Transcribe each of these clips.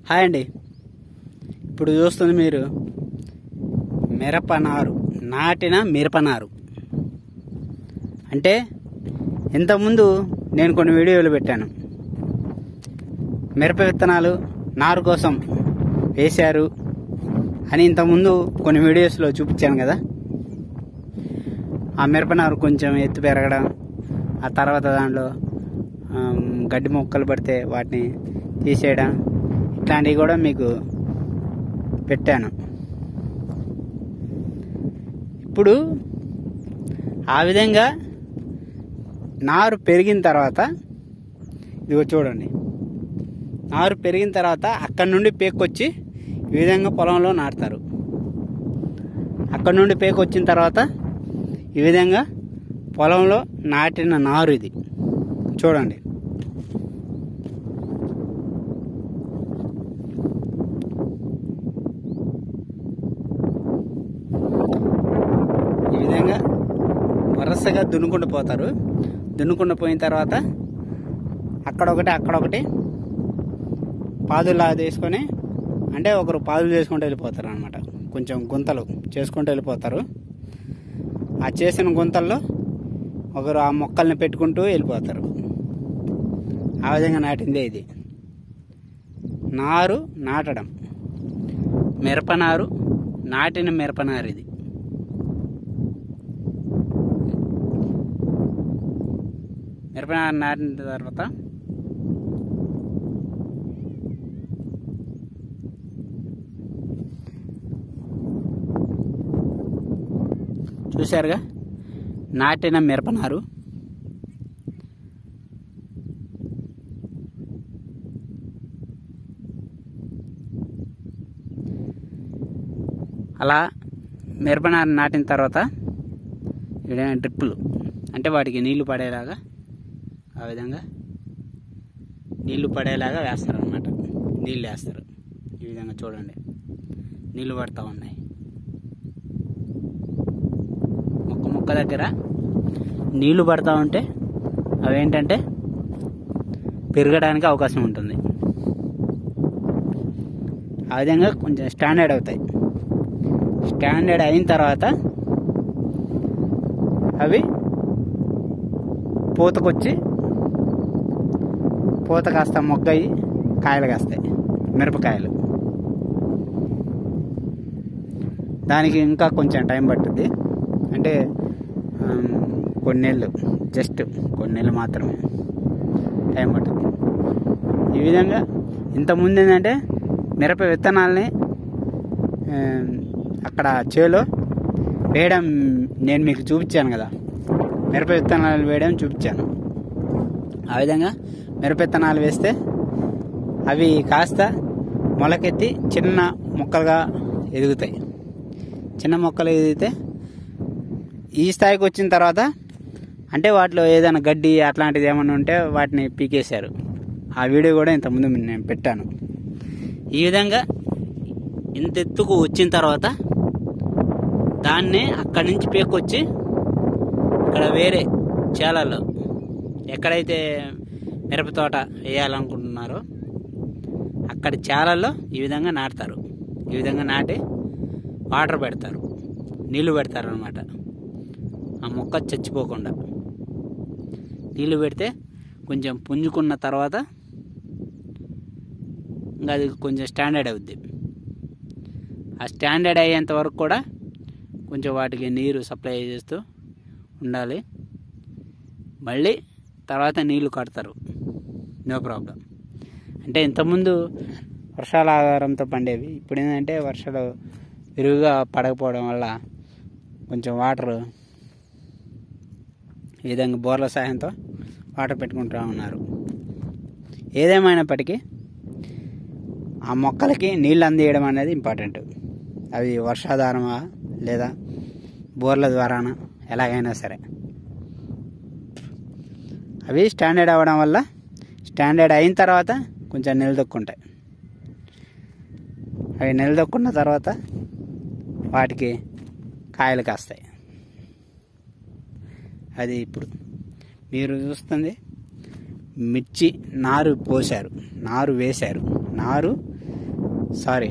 hi అండి ఇప్పుడు చూస్తుంది మీరు మిరపనారు నాటిన మిరపనారు అంటే ఇంతకుముందు నేను కొన్ని వీడియోలు పెట్టాను మిరప విత్తనాలు నారు కోసం వేశారు అని ఇంతకుముందు కొన్ని వీడియోస్లో చూపించాను కదా ఆ మిరపనారు కొంచెం ఎత్తు పెరగడం ఆ తర్వాత దాంట్లో ఆమ్, గడ్డి మొక్కలు పడితే వాటిని తీసేయడం ఇట్లాంటివి కూడా మీకు పెట్టాను ఇప్పుడు ఆ విధంగా నారు పెరిగిన తర్వాత ఇదిగో చూడండి నారు పెరిగిన తర్వాత అక్కడి నుండి పేకొచ్చి ఈ విధంగా పొలంలో నాటుతారు అక్కడ నుండి పేకు వచ్చిన తర్వాత ఈ విధంగా పొలంలో నాటిన నారు ఇది చూడండి ఈ విధంగా వరుసగా దున్నుకుంటూ పోతారు దున్నుకుంటూ పోయిన తర్వాత అక్కడొకటి అక్కడొకటి పాదులా తీసుకొని అంటే ఒకరు పాదులు చేసుకుంటూ వెళ్ళిపోతారు అనమాట కొంచెం గుంతలు చేసుకుంటూ వెళ్ళిపోతారు ఆ చేసిన గుంతల్లో ఒకరు ఆ మొక్కల్ని పెట్టుకుంటూ వెళ్ళిపోతారు ఆ విధంగా నాటిందే ఇది నారు నాటడం మిరపనారు నాటిన మిరపనారు ఇది మిరపనారు నాటిన తర్వాత చూశారుగా నాటిన మిరపనారు అలా మిరపనారు నాటిన తర్వాత ఇక్కడ డ్రిప్పులు అంటే వాటికి నీళ్లు పడేలాగా ఆ విధంగా నీళ్లు పడేలాగా వేస్తారు అనమాట నీళ్ళు వేస్తారు ఈ విధంగా చూడండి నీళ్లు పడతా ఉన్నాయి మొక్క మొక్క దగ్గర నీళ్లు పడతా ఉంటే అవేంటంటే పెరగడానికి అవకాశం ఉంటుంది ఆ విధంగా కొంచెం స్టాండర్డ్ అవుతాయి స్టాండర్డ్ అయిన తర్వాత అవి పూతకొచ్చి పూత కాస్త మొగ్గయి కాయలు కాస్తాయి మిరపకాయలు దానికి ఇంకా కొంచెం టైం పట్టుద్ది అంటే ఆమ్, కొన్ని నెలలు జస్ట్ కొన్ని నెలలు మాత్రమే టైం పట్టుద్ది ఈ విధంగా ఇంతకుముందు ఏంటంటే మిరప విత్తనాలని ఆమ్, అక్కడ చేలో వేయడం నేను మీకు చూపించాను కదా మిరప విత్తనాలు వేయడం చూపించాను ఆ విధంగా మిరప విత్తనాలు వేస్తే అవి కాస్త మొలకెత్తి చిన్న మొక్కలుగా ఎదుగుతాయి చిన్న మొక్కలు ఎదిగితే ఈ స్థాయికి వచ్చిన తర్వాత అంటే వాటిలో ఏదైనా గడ్డి అట్లాంటిది ఏమైనా ఉంటే వాటిని పీకేశారు ఆ వీడియో కూడా ఇంతకుముందు నేను పెట్టాను ఈ విధంగా ఇంత ఎత్తుకు వచ్చిన తర్వాత దాన్ని అక్కడి నుంచి పీక్కొచ్చి ఇక్కడ వేరే చేలల్లో ఎక్కడైతే మిరప తోట వేయాలనుకుంటున్నారో అక్కడి చేలల్లో ఈ విధంగా నాటుతారు ఈ విధంగా నాటి వాటర్ పెడతారు నీళ్లు పెడతారు అనమాట ఆ మొక్క చచ్చిపోకుండా నీళ్లు పెడితే కొంచెం పుంజుకున్న తర్వాత ఇంకా అది కొంచెం స్టాండర్డ్ అవుద్ది ఆ స్టాండర్డ్ అయ్యేంత వరకు కూడా కొంచెం వాటికి నీరు సప్లై చేస్తూ ఉండాలి మళ్ళీ తర్వాత నీళ్లు కడతారు నో ప్రాబ్లం అంటే ఇంతకుముందు వర్షాల ఆధారంతో పండేవి ఇప్పుడు ఏంటంటే వర్షాలు విరివిగా పడకపోవడం వల్ల కొంచెం వాటర్ ఈ విధంగా బోర్ల సహాయంతో వాటర్ పెట్టుకుంటూ ఉన్నారు ఏదేమైనప్పటికీ ఆ మొక్కలకి నీళ్ళు అందియడం అనేది ఇంపార్టెంట్ అవి వర్షాధారమా లేదా బోర్ల ద్వారానా ఎలాగైనా సరే అవి స్టాండర్డ్ అవ్వడం వల్ల స్టాండర్డ్ అయిన తర్వాత కొంచెం నిలదొక్కుంటాయి అవి నిలదొక్కున్న తర్వాత వాటికి కాయలు కాస్తాయి అది ఇప్పుడు మీరు చూస్తుంది మిర్చి నారు పోశారు నారు వేశారు నారు సారీ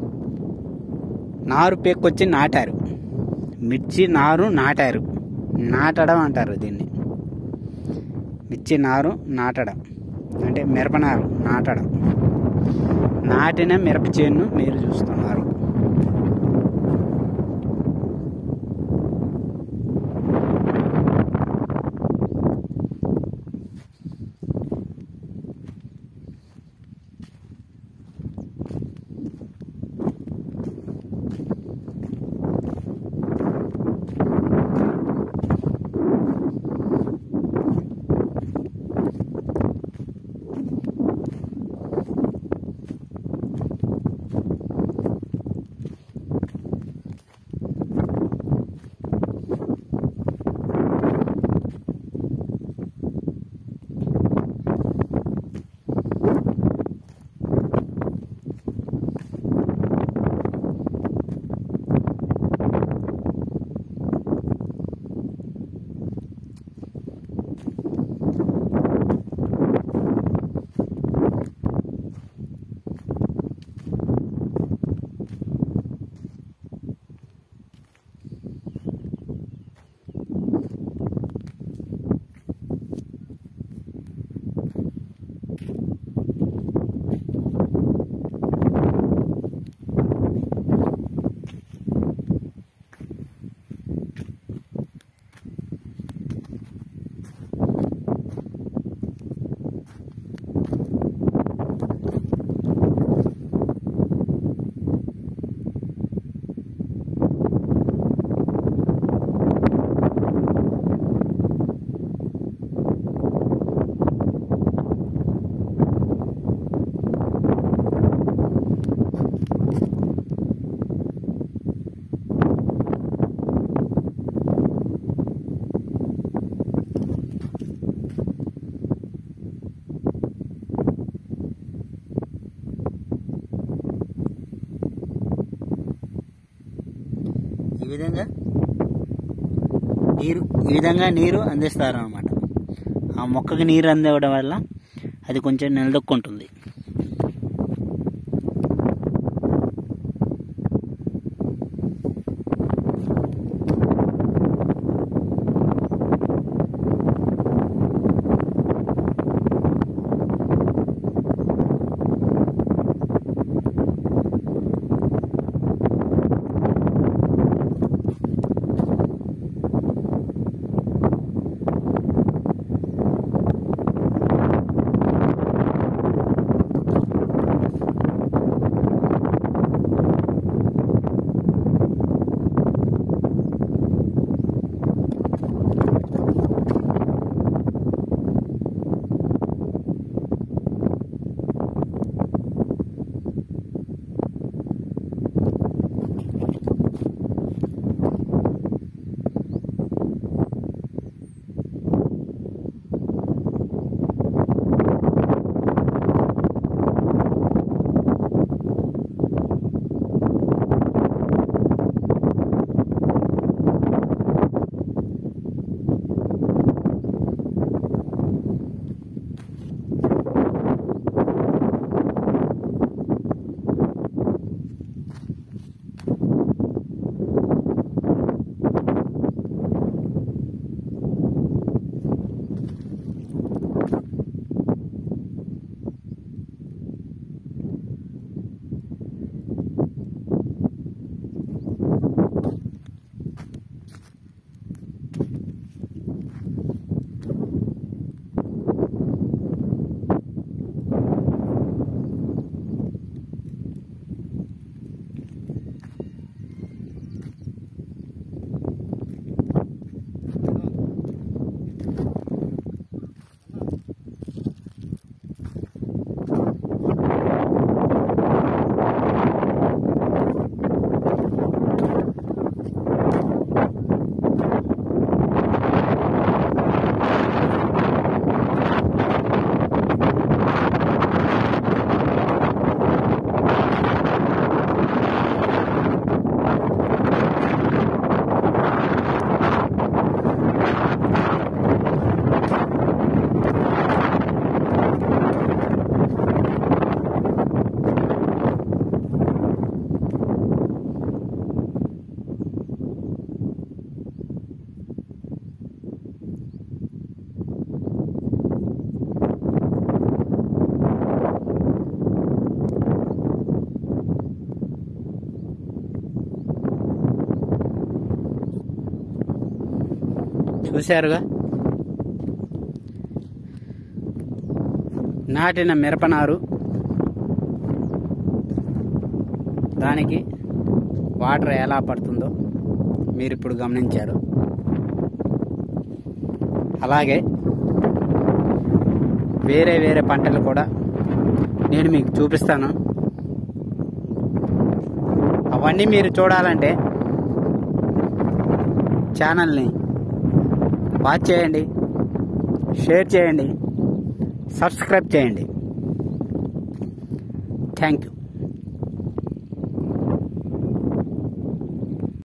నారు పేక్కొచ్చి నాటారు మిర్చి నారు నాటారు నాటడం అంటారు దీన్ని మిర్చి నారు నాటడం అంటే మిరప నారు నాటడం నాటిన మిరప చేను మీరు చూస్తున్నారు ఈ విధంగా నీరు ఈ విధంగా నీరు అందిస్తారు అన్నమాట ఆ మొక్కకి నీరు అందివ్వడం వల్ల అది కొంచెం నిలదొక్కుంటుంది చూశారుగా నాటిన మిరపనారు దానికి వాటర్ ఎలా పడుతుందో మీరు ఇప్పుడు గమనించారు అలాగే వేరే వేరే పంటలు కూడా నేను మీకు చూపిస్తాను అవన్నీ మీరు చూడాలంటే ఛానల్ని వాచ్ చేయండి షేర్ చేయండి సబ్స్క్రైబ్ చేయండి థ్యాంక్ యూ